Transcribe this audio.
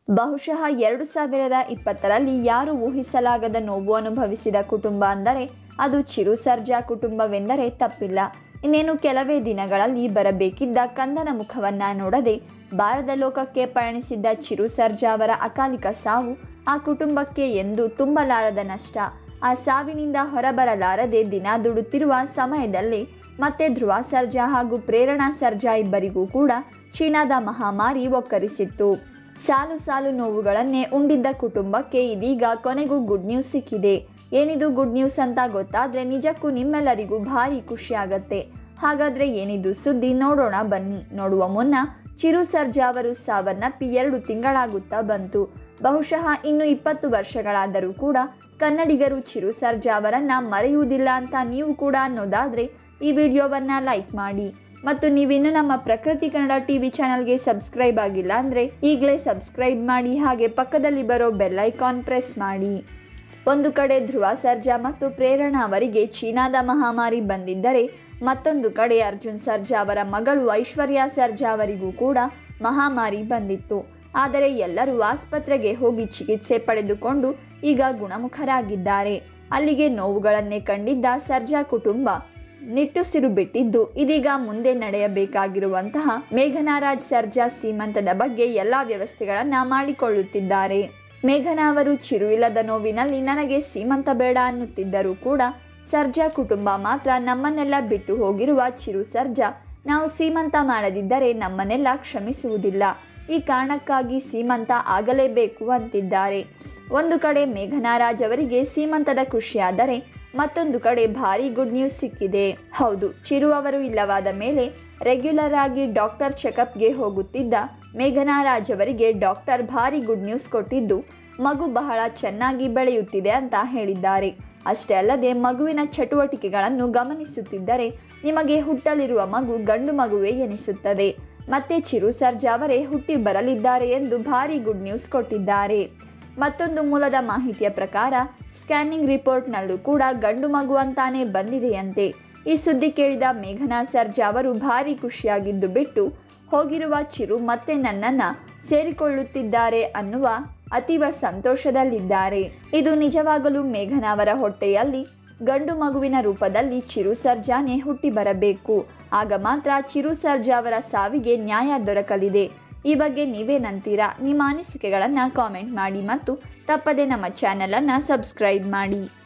ಬಹುಶಃ ಎರಡು ಸಾವಿರದ ಇಪ್ಪತ್ತರಲ್ಲಿ ಯಾರು ಊಹಿಸಲಾಗದ ನೋವು ಅನುಭವಿಸಿದ ಕುಟುಂಬ ಅಂದರೆ ಅದು ಚಿರು ಸರ್ಜಾ ಕುಟುಂಬವೆಂದರೆ ತಪ್ಪಿಲ್ಲ ಇನ್ನೇನು ಕೆಲವೇ ದಿನಗಳಲ್ಲಿ ಬರಬೇಕಿದ್ದ ಕಂದನ ಮುಖವನ್ನ ನೋಡದೆ ಭಾರತ ಲೋಕಕ್ಕೆ ಪಯಣಿಸಿದ್ದ ಚಿರು ಸರ್ಜಾ ಅವರ ಅಕಾಲಿಕ ಸಾವು ಆ ಕುಟುಂಬಕ್ಕೆ ಎಂದು ತುಂಬಲಾರದ ನಷ್ಟ ಆ ಸಾವಿನಿಂದ ಹೊರಬರಲಾರದೆ ದಿನ ದುಡುತ್ತಿರುವ ಸಮಯದಲ್ಲಿ ಮತ್ತೆ ಧ್ರುವ ಸರ್ಜಾ ಹಾಗೂ ಪ್ರೇರಣಾ ಸರ್ಜಾ ಇಬ್ಬರಿಗೂ ಕೂಡ ಚೀನಾದ ಮಹಾಮಾರಿ ಒಕ್ಕರಿಸಿತ್ತು ಸಾಲು ಸಾಲು ನೋವುಗಳನ್ನೇ ಉಂಡಿದ್ದ ಕುಟುಂಬಕ್ಕೆ ಇದೀಗ ಕೊನೆಗೂ ಗುಡ್ ನ್ಯೂಸ್ ಸಿಕ್ಕಿದೆ ಏನಿದು ಗುಡ್ ನ್ಯೂಸ್ ಅಂತ ಗೊತ್ತಾದ್ರೆ ನಿಜಕ್ಕೂ ನಿಮ್ಮೆಲ್ಲರಿಗೂ ಭಾರಿ ಖುಷಿ ಆಗತ್ತೆ ಹಾಗಾದ್ರೆ ಏನಿದು ಸುದ್ದಿ ನೋಡೋಣ ಬನ್ನಿ ನೋಡುವ ಮುನ್ನ ಚಿರು ಸರ್ಜಾ ಅವರು ಸಾವನ್ನಪ್ಪಿ ಎರಡು ತಿಂಗಳಾಗುತ್ತಾ ಬಂತು ಬಹುಶಃ ಇನ್ನು ಇಪ್ಪತ್ತು ವರ್ಷಗಳಾದರೂ ಕೂಡ ಕನ್ನಡಿಗರು ಚಿರು ಸರ್ಜಾ ಅವರನ್ನ ಮರೆಯುವುದಿಲ್ಲ ಅಂತ ನೀವು ಕೂಡ ಅನ್ನೋದಾದ್ರೆ ಈ ವಿಡಿಯೋವನ್ನ ಲೈಕ್ ಮಾಡಿ ಮತ್ತು ನೀವಿನ್ನು ನಮ್ಮ ಪ್ರಕೃತಿ ಕನ್ನಡ ಟಿವಿ ಚಾನಲ್ಗೆ ಸಬ್ಸ್ಕ್ರೈಬ್ ಆಗಿಲ್ಲ ಅಂದರೆ ಈಗಲೇ ಸಬ್ಸ್ಕ್ರೈಬ್ ಮಾಡಿ ಹಾಗೆ ಪಕ್ಕದಲ್ಲಿ ಬರೋ ಬೆಲ್ ಐಕಾನ್ ಪ್ರೆಸ್ ಮಾಡಿ ಒಂದು ಕಡೆ ಧ್ರುವ ಸರ್ಜಾ ಮತ್ತು ಪ್ರೇರಣಾ ಅವರಿಗೆ ಚೀನಾದ ಮಹಾಮಾರಿ ಬಂದಿದ್ದರೆ ಮತ್ತೊಂದು ಕಡೆ ಅರ್ಜುನ್ ಸರ್ಜಾ ಅವರ ಮಗಳು ಐಶ್ವರ್ಯ ಸರ್ಜಾ ಅವರಿಗೂ ಕೂಡ ಮಹಾಮಾರಿ ಬಂದಿತ್ತು ಆದರೆ ಎಲ್ಲರೂ ಆಸ್ಪತ್ರೆಗೆ ಹೋಗಿ ಚಿಕಿತ್ಸೆ ಪಡೆದುಕೊಂಡು ಈಗ ಗುಣಮುಖರಾಗಿದ್ದಾರೆ ಅಲ್ಲಿಗೆ ನೋವುಗಳನ್ನೇ ಕಂಡಿದ್ದ ಸರ್ಜಾ ಕುಟುಂಬ ನಿಟ್ಟುಸಿರು ಬಿಟ್ಟಿದ್ದು ಇದೀಗ ಮುಂದೆ ನಡೆಯಬೇಕಾಗಿರುವಂತಹ ಮೇಘನಾರಾಜ್ ಸರ್ಜಾ ಸೀಮಂತದ ಬಗ್ಗೆ ಎಲ್ಲಾ ವ್ಯವಸ್ಥೆಗಳನ್ನ ಮಾಡಿಕೊಳ್ಳುತ್ತಿದ್ದಾರೆ ಮೇಘನಾ ಅವರು ಚಿರುವಿಲ್ಲದ ನೋವಿನಲ್ಲಿ ನನಗೆ ಸೀಮಂತ ಬೇಡ ಅನ್ನುತ್ತಿದ್ದರೂ ಕೂಡ ಸರ್ಜಾ ಕುಟುಂಬ ಮಾತ್ರ ನಮ್ಮನ್ನೆಲ್ಲ ಬಿಟ್ಟು ಹೋಗಿರುವ ಚಿರು ಸರ್ಜಾ ನಾವು ಸೀಮಂತ ಮಾಡದಿದ್ದರೆ ನಮ್ಮನ್ನೆಲ್ಲ ಕ್ಷಮಿಸುವುದಿಲ್ಲ ಈ ಕಾರಣಕ್ಕಾಗಿ ಸೀಮಂತ ಆಗಲೇಬೇಕು ಅಂತಿದ್ದಾರೆ ಒಂದು ಕಡೆ ಮೇಘನಾರಾಜ್ ಅವರಿಗೆ ಸೀಮಂತದ ಖುಷಿಯಾದರೆ ಮತ್ತೊಂದು ಕಡೆ ಭಾರಿ ಗುಡ್ ನ್ಯೂಸ್ ಸಿಕ್ಕಿದೆ ಹೌದು ಚಿರು ಅವರು ಇಲ್ಲವಾದ ಮೇಲೆ ರೆಗ್ಯುಲರ್ ಆಗಿ ಡಾಕ್ಟರ್ ಚೆಕಪ್ಗೆ ಹೋಗುತ್ತಿದ್ದ ಮೇಘನಾರಾಜ್ ಅವರಿಗೆ ಡಾಕ್ಟರ್ ಭಾರಿ ಗುಡ್ ನ್ಯೂಸ್ ಕೊಟ್ಟಿದ್ದು ಮಗು ಬಹಳ ಚೆನ್ನಾಗಿ ಬೆಳೆಯುತ್ತಿದೆ ಅಂತ ಹೇಳಿದ್ದಾರೆ ಅಷ್ಟೇ ಅಲ್ಲದೆ ಮಗುವಿನ ಚಟುವಟಿಕೆಗಳನ್ನು ಗಮನಿಸುತ್ತಿದ್ದರೆ ನಿಮಗೆ ಹುಟ್ಟಲಿರುವ ಮಗು ಗಂಡು ಮಗುವೇ ಎನಿಸುತ್ತದೆ ಮತ್ತೆ ಚಿರು ಸರ್ಜಾ ಅವರೇ ಹುಟ್ಟಿ ಬರಲಿದ್ದಾರೆ ಎಂದು ಭಾರಿ ಗುಡ್ ನ್ಯೂಸ್ ಕೊಟ್ಟಿದ್ದಾರೆ ಮತ್ತೊಂದು ಮೂಲದ ಮಾಹಿತಿಯ ಪ್ರಕಾರ ಸ್ಕ್ಯಾನಿಂಗ್ ರಿಪೋರ್ಟ್ನಲ್ಲೂ ಕೂಡ ಗಂಡು ಮಗು ಅಂತಾನೆ ಬಂದಿದೆಯಂತೆ ಈ ಸುದ್ದಿ ಕೇಳಿದ ಮೇಘನಾ ಸರ್ಜಾ ಅವರು ಭಾರಿ ಖುಷಿಯಾಗಿದ್ದು ಬಿಟ್ಟು ಹೋಗಿರುವ ಚಿರು ಮತ್ತೆ ನನ್ನನ್ನ ಸೇರಿಕೊಳ್ಳುತ್ತಿದ್ದಾರೆ ಅನ್ನುವ ಅತೀವ ಸಂತೋಷದಲ್ಲಿದ್ದಾರೆ ಇದು ನಿಜವಾಗಲೂ ಮೇಘನಾ ಅವರ ಹೊಟ್ಟೆಯಲ್ಲಿ ಗಂಡು ಮಗುವಿನ ರೂಪದಲ್ಲಿ ಚಿರು ಸರ್ಜಾನೆ ಹುಟ್ಟಿ ಬರಬೇಕು ಆಗ ಮಾತ್ರ ಚಿರು ಸರ್ಜಾ ಅವರ ಸಾವಿಗೆ ನ್ಯಾಯ ದೊರಕಲಿದೆ ಈ ಬಗ್ಗೆ ನೀವೇನಂತೀರಾ ನಿಮ್ಮ ಅನಿಸಿಕೆಗಳನ್ನು ಕಾಮೆಂಟ್ ಮಾಡಿ ಮತ್ತು ತಪ್ಪದೆ ನಮ್ಮ ಚಾನಲನ್ನು ಸಬ್ಸ್ಕ್ರೈಬ್ ಮಾಡಿ